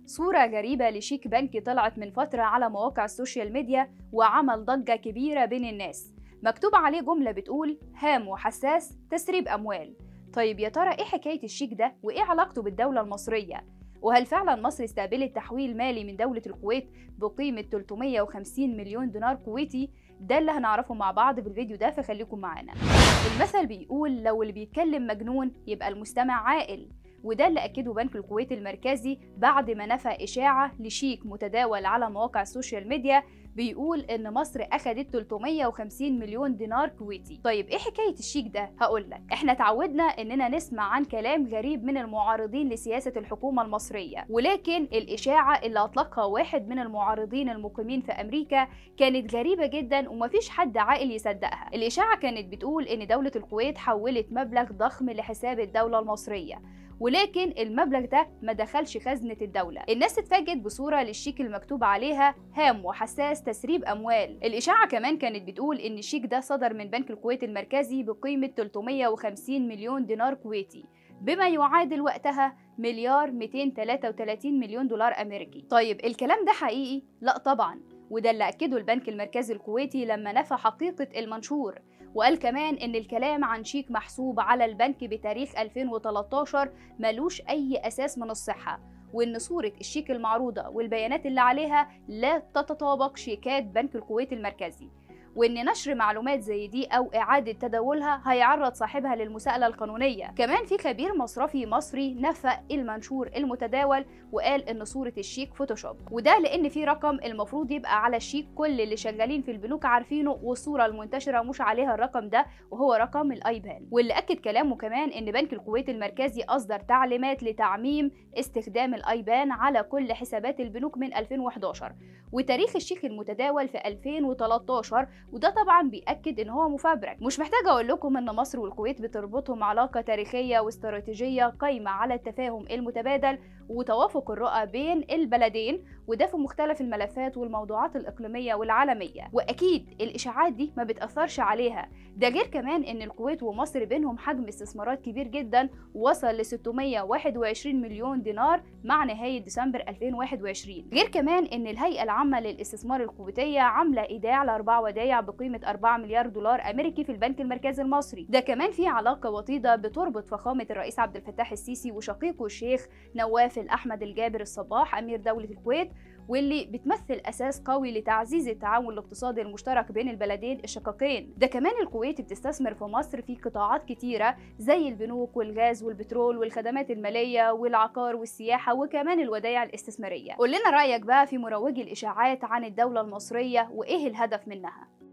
صورة غريبة لشيك بنكي طلعت من فترة على مواقع السوشيال ميديا وعمل ضجة كبيرة بين الناس مكتوب عليه جملة بتقول هام وحساس تسريب أموال طيب يا ترى إيه حكاية الشيك ده وإيه علاقته بالدولة المصرية؟ وهل فعلا مصر استقبلت تحويل مالي من دولة الكويت بقيمة 350 مليون دينار كويتي؟ ده اللي هنعرفه مع بعض في الفيديو ده فخليكم معانا المثل بيقول لو اللي بيتكلم مجنون يبقى المستمع عاقل وده اللي أكده بنك الكويت المركزي بعد ما نفى إشاعة لشيك متداول على مواقع السوشيال ميديا بيقول إن مصر أخدت 350 مليون دينار كويتي طيب إيه حكاية الشيك ده؟ هقولك إحنا تعودنا إننا نسمع عن كلام غريب من المعارضين لسياسة الحكومة المصرية ولكن الإشاعة اللي أطلقها واحد من المعارضين المقيمين في أمريكا كانت غريبة جدا ومفيش حد عاقل يصدقها الإشاعة كانت بتقول إن دولة الكويت حولت مبلغ ضخم لحساب الدولة المصرية ولكن المبلغ ده ما دخلش خزنة الدولة الناس اتفاجئت بصورة للشيك المكتوب عليها هام وحساس تسريب أموال الإشاعة كمان كانت بتقول إن الشيك ده صدر من بنك الكويت المركزي بقيمة 350 مليون دينار كويتي بما يعادل وقتها مليار 233 مليون دولار أمريكي طيب الكلام ده حقيقي؟ لا طبعا وده اللي أكده البنك المركزي الكويتي لما نفى حقيقة المنشور وقال كمان إن الكلام عن شيك محسوب على البنك بتاريخ 2013 ملوش أي أساس من الصحة وإن صورة الشيك المعروضة والبيانات اللي عليها لا تتطابق شيكات بنك الكويت المركزي وان نشر معلومات زي دي او اعاده تداولها هيعرض صاحبها للمساءله القانونيه كمان في خبير مصرفي مصري نفى المنشور المتداول وقال ان صوره الشيك فوتوشوب وده لان في رقم المفروض يبقى على الشيك كل اللي شغالين في البنوك عارفينه والصوره المنتشره مش عليها الرقم ده وهو رقم الايبان واللي اكد كلامه كمان ان بنك الكويت المركزي اصدر تعليمات لتعميم استخدام الايبان على كل حسابات البنوك من 2011 وتاريخ الشيك المتداول في 2013 وده طبعا بيأكد ان هو مفبرك مش محتاجه اقول لكم ان مصر والكويت بتربطهم علاقه تاريخيه واستراتيجيه قايمه على التفاهم المتبادل وتوافق الرؤى بين البلدين وده في مختلف الملفات والموضوعات الإقليمية والعالمية وأكيد الإشاعات دي ما بتأثرش عليها ده غير كمان إن الكويت ومصر بينهم حجم استثمارات كبير جدا وصل ل 621 مليون دينار مع نهاية ديسمبر 2021 غير كمان إن الهيئة العامة للاستثمار الكويتية عاملة إيداع لأربع ودايع بقيمة 4 مليار دولار أمريكي في البنك المركزي المصري ده كمان في علاقة وطيدة بتربط فخامة الرئيس عبد الفتاح السيسي وشقيقه الشيخ نواف الأحمد الجابر الصباح أمير دولة الكويت واللي بتمثل أساس قوي لتعزيز التعاون الاقتصادي المشترك بين البلدين الشقيقين ده كمان الكويت بتستثمر في مصر في قطاعات كتيرة زي البنوك والغاز والبترول والخدمات المالية والعقار والسياحة وكمان الودائع الاستثمارية قول لنا رأيك بقى في مروجي الإشاعات عن الدولة المصرية وإيه الهدف منها